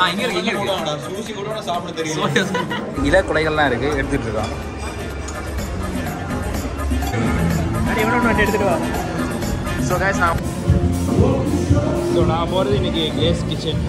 ஆ இங்க இருக்கு இங்க இருக்கு சூசி கூட சாப்பிட தெரியும் இல குலைகள்லாம் இருக்கு எடுத்துட்டு இருக்கோம் எடுத்துட்டு வா ஸோ கைஸ் நான் ஸோ நான் போகிறது இன்னைக்கு கிளேஸ் கிச்சன்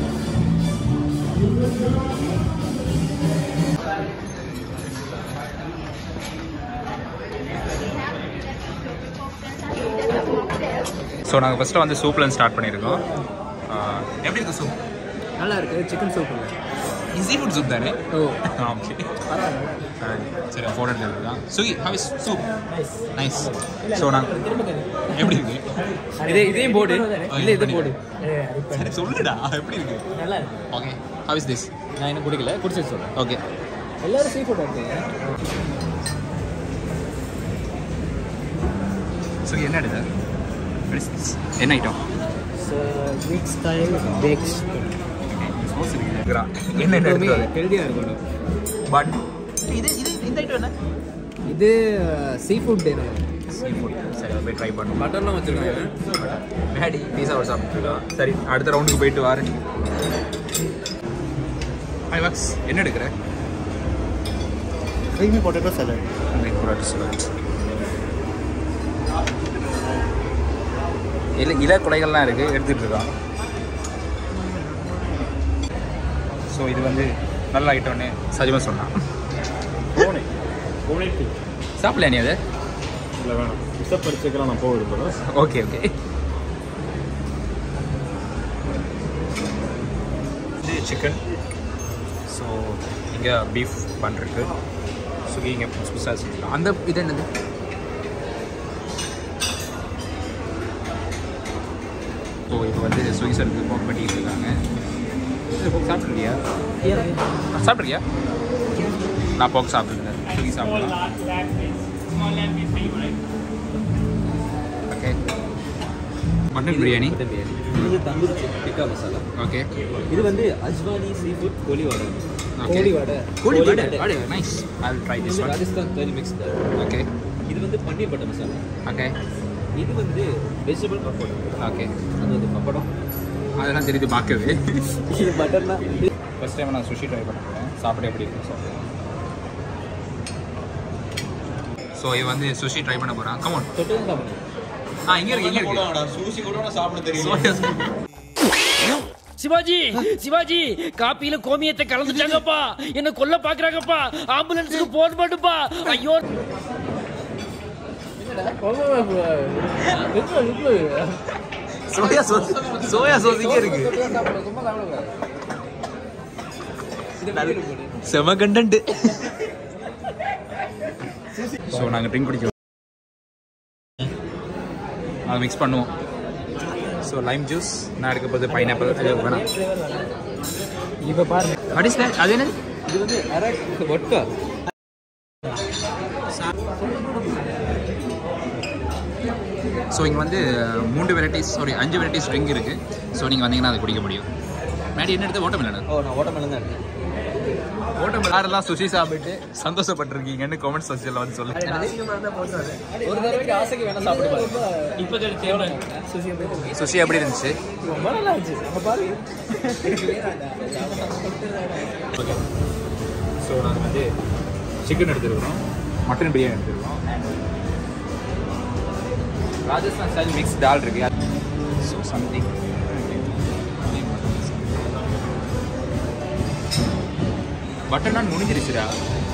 ஸோ நாங்கள் ஃபஸ்ட்டு வந்து சூப்லேருந்து ஸ்டார்ட் பண்ணியிருக்கோம் ஆ, எப்படி இருக்கு சூப் நல்லா இருக்கு chicken soup easy food soup தானே ஓ ஓகே சரி ஃபோட்டோ எடுத்துருக்கோம் சுகி how is soup nice so நாங்கள் எப்படி இருக்கு இதே இதையும் போடு இல்லை இது போடு சரி சொல்லுடா எப்படி இருக்கு நல்லா இருக்கு ஓகே ஹவ் இஸ் திஸ் நான் இன்னும் குடிக்கல குடிச்சு சொல்கிறேன் ஓகே எல்லாரும் சீ ஃபுட் எடுத்தீங்க சுகி என்ன எடுத்த What is this? என்ன ஐட்டம் வீட் ஸ்டைல் பேக்ஸ் என்ன எடுத்து ஹெல்தியாக இருக்கணும் பட் இது இது இந்த ஐட்டம் என்ன இது சீ ஃபுட் சீ ஃபுட் சரி அதை போய் ட்ரை பண்ணுவோம் பட்டர்லாம் வச்சுருக்காங்க மேடி பீஸா ஒரு சாப்பிட்டுருக்கோம் சரி அடுத்த ரவுண்டுக்கு போயிட்டு வாரு ஹாய் வாக்ஸ் என்ன எடுக்கிற creamy potato salad இல இல குலைகள்லாம் இருக்கு எடுத்துட்டு இருக்கோம் ஸோ இது வந்து நல்ல ஐட்டம்னு சஜிமா சொன்னான் கோனை கோனை டீ சாப்பிடல நீ அது இல்லை வேணாம் விஷப்பரிச்சைக்கெல்லாம் நான் போக விரும்புகிறேன் ஓகே ஓகே இது சிக்கன் ஸோ இங்கே பீஃப் பண்ணிருக்கு ஸோ இங்கே புதுசு புதுசாக செஞ்சுக்கலாம் அந்த இது என்னது ஸோ இப்போ வந்து சுவிசருக்கு போக் பண்ணிட்டு இருக்காங்க சாப்பிட்ருக்கியா சாப்பிட்ருக்கியா நான் போக் சாப்பிட்ருக்கேன் சுகி சாப்பிட்றேன் ஓகே மட்டன் பிரியாணி இது தந்தூரி டிக்கா மசாலா ஓகே இது வந்து அஜ்வானி சீ ஃபுட் கோழி வடை Okay. கோழி வடை கோழி வடை வடை நைஸ் ஐ வில் ட்ரை இது திஸ் வந்து one Rajasthan style mix okay இது வந்து பன்னீர் பட்டர் மசாலா ஓகே இது வந்து வெஜிடபிள் பப்படம் ஓகே அது வந்து பப்படம் அதெல்லாம் தெரியுது பார்க்கவே இது பட்டர்னா ஃபர்ஸ்ட் டைம் நான் சுஷி ட்ரை பண்ண போகிறேன் சாப்பிட எப்படி இருக்கும் சாப்பிடுவேன் ஸோ இது வந்து சுஷி ட்ரை பண்ண போகிறான் கமோன் தொட்டு தான் சாப்பிடணும் ஆ இங்கே இருக்கு இங்கே இருக்கு சூசி கூட சாப்பிட தெரியும் சோயா சிவாஜி சிவாஜி காப்பியில கோமியத்தை கலந்துட்டாங்கப்பா என்ன கொல்ல பாக்குறாங்கப்பா ஆம்புலன்ஸுக்கு போன் பண்ணுப்பா ஐயோ சோயா சோஸ் சோயா சோஸ் இங்கே இருக்கு செம கண்டென்ட் ஸோ நாங்கள் ட்ரிங்க் குடிக்கிறோம் அதை மிக்ஸ் பண்ணுவோம் ஸோ லைம் ஜூஸ் நான் எடுக்க போது பைனாப்பிள் வேணாம் இப்போ பாருங்க வாட் இஸ் தட் அது என்னது இது வந்து அரக் ஒட்கா ஸோ இங்கே வந்து மூன்று வெரைட்டிஸ் சாரி அஞ்சு வெரைட்டிஸ் ட்ரிங்க் இருக்குது ஸோ நீங்கள் வந்தீங்கன்னா அதை குடிக்க முடியும் மேடி என்ன எடுத்து ஓட்டமில்லனா ஓ நான் ஓட்டமெல்லாம் தான் எடுத்தேன் ஓட்டம் யாரெல்லாம் சுஷி சாப்பிட்டு சந்தோஷப்பட்டிருக்கீங்கன்னு கமெண்ட் செக்ஷனில் வந்து சொல்லுங்க ஒரு தடவைக்கு ஆசைக்கு வேணா சாப்பிட்டு பாருங்க இப்ப தேவை சுஷி எப்படி இருந்துச்சு ரொம்ப நல்லா இருந்துச்சு நம்ம பாருங்க ஓகே ஸோ நாங்கள் வந்து சிக்கன் எடுத்துருக்கிறோம் மட்டன் பிரியாணி எடுத்துருக்கோம் ராஜஸ்தான் ஸ்டைல் மிக்ஸ் டால் இருக்கு ஸோ சம்திங் பட்டர் நான் முடிஞ்சிருச்சுடா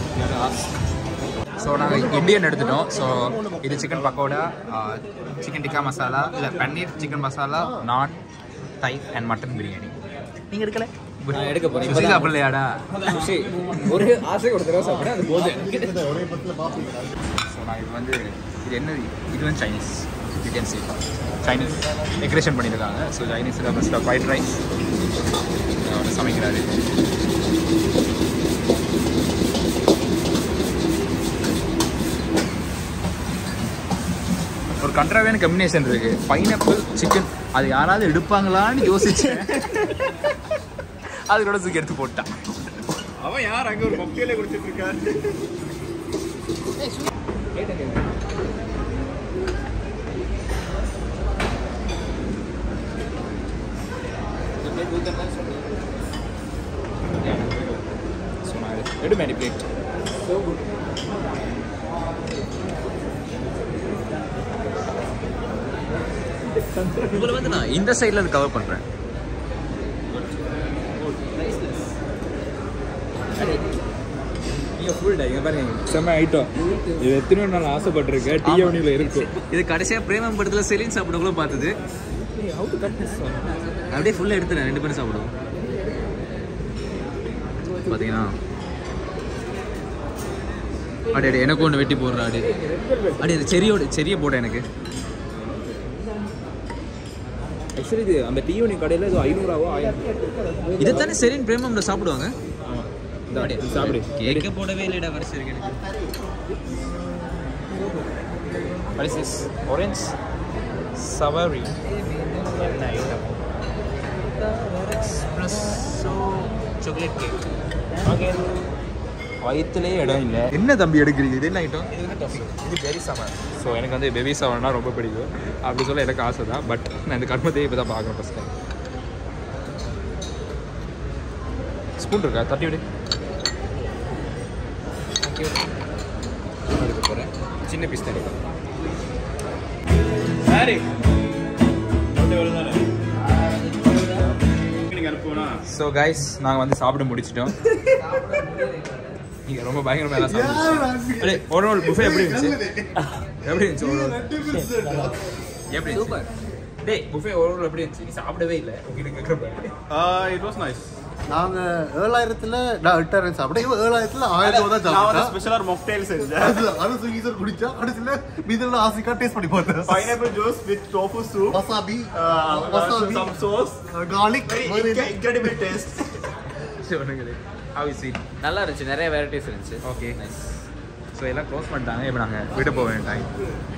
ஸோ நாங்கள் இந்தியன் எடுத்துட்டோம் ஸோ இது சிக்கன் பக்கோடா சிக்கன் டிக்கா மசாலா இல்லை பன்னீர் சிக்கன் மசாலா நான் தை அண்ட் மட்டன் பிரியாணி நீங்கள் எடுக்கல நான் எடுக்க போறேன். சுஷி சாப்பிடலையாடா சுஷி ஒரு ஆசை ஒரு தடவை சாப்பிட்டேன் அது போதும் எனக்கு ஸோ நான் இது வந்து இது என்ன இது வந்து Chinese you can see Chinese decoration பண்ணியிருக்காங்க ஸோ சைனீஸில் ஃபஸ்ட்டாக ஒயிட் ரைஸ் அவர் சமைக்கிறாரு ஒரு கண்ட்ராவியான கம்பினேஷன் இருக்கு பைனாப்பிள் சிக்கன் அது யாராவது எடுப்பாங்களான்னு யோசிச்சேன் அது கூட தூக்கி எடுத்து போட்டான் அவன் யார் அங்க ஒரு மொக்கையில குடிச்சிட்டு இருக்காரு எடு மேனி பிளேட் இதில் வந்து நான் இந்த சைடில் அது கவர் பண்ணுறேன் நீங்கள் ஃபுல் டே இங்கே பாருங்க செம்ம ஐட்டம் இது எத்தனை நாள் ஆசைப்பட்டிருக்கேன் டீ அவனியில் இருக்கும் இது கடைசியாக பிரேமம் படத்தில் செலின் சாப்பிடக்குள்ள பார்த்தது அப்படியே ஃபுல்லாக எடுத்துறேன் ரெண்டு பேரும் சாப்பிடுவோம் பார்த்தீங்கன்னா அடி அடி எனக்கு ஒன்று வெட்டி போடுறா அடி அடி அது செரியோட செரிய போட எனக்கு ஆக்சுவலி இது அந்த டீ யூனி கடையில் இது ஐநூறாவோ ஆயிரம் இதைத்தானே செரின் பிரேமம்ல சாப்பிடுவாங்க இந்த அடி சாப்பிடு கேக்க போடவே இல்லைடா வரிசை இருக்கு எனக்கு What is this? Orange savory. என்ன item espresso chocolate cake okay வயிற்றுலேயே இடம் இல்லை என்ன தம்பி எடுக்கிறீங்க இது என்ன ஐட்டம் இது பெரி சாமான் ஸோ எனக்கு வந்து பெபி சாமான்னா ரொம்ப பிடிக்கும் அப்படி சொல்ல எனக்கு ஆசை தான் பட் நான் இந்த கர்மத்தையே இப்போ தான் பார்க்குறேன் ஃபஸ்ட் டைம் ஸ்பூன் இருக்கா தட்டி விடு எடுக்க போகிறேன் சின்ன பீஸ் தான் எடுக்கிறேன் சாரி நீங்க அனுப்புவனா ஸோ கைஸ் நாங்கள் வந்து சாப்பிட முடிச்சிட்டோம் நீங்கள் ரொம்ப பயங்கரமாக எல்லாம் சாப்பிடுச்சு அடே ஒரு நாள் புஃபே எப்படி இருந்துச்சு எப்படி இருந்துச்சு ஒரு நாள் எப்படி சூப்பர் டேய் புஃபே ஒரு நாள் எப்படி இருந்துச்சு நீ சாப்பிடவே இல்லை உங்ககிட்ட கேட்குறேன் இட் வாஸ் நைஸ் நாங்க ஏழாயிரத்துல நான் எட்டாயிரம் சாப்பிட்டேன் இவன் ஏழாயிரத்துல ஆயிரத்தி தான் நான் வந்து சாப்பிட்டேன் ஸ்பெஷலா மொக்டைல் செஞ்சேன் அது அது ஸ்விக்கி சார் குடிச்சா கடைசியில மீதில் ஆசைக்கா டேஸ்ட் பண்ணி பார்த்தேன் pineapple juice with tofu soup wasabi wasabi some sauce garlic incredible taste how is it நல்லா இருந்துச்சு நிறைய வெரைட்டிஸ் இருந்துச்சு ஓகே ஸோ எல்லாம் க்ளோஸ் பண்ணிட்டாங்க இப்போ நாங்கள் வீட்டு போக வேண்டிய டைம்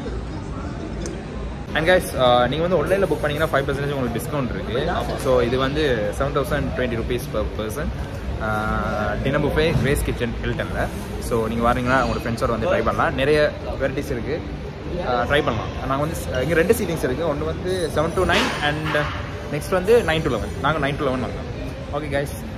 அண்ட் கைஸ் நீங்கள் வந்து ஆன்லைனில் புக் பண்ணீங்கன்னா ஃபைவ் பர்சன்டேஜ் உங்களுக்கு டிஸ்கவுண்ட் இருக்குது ஸோ இது வந்து seven thousand twenty rupees per person dinner buffet Graze Kitchen ஹில்டனில் ஸோ நீங்கள் வரீங்கன்னா உங்களோட ஃப்ரெண்ட்ஸோட வந்து ட்ரை பண்ணலாம் நிறைய வெரைட்டிஸ் இருக்குது ட்ரை பண்ணலாம் நாங்கள் வந்து இங்கே ரெண்டு சீட்டிங்ஸ் இருக்குது ஒன்று வந்து seven to nine and next வந்து நைன் டு லெவன் நாங்கள் நைன் டு லெவன் வந்தோம் ஓகே கைஸ்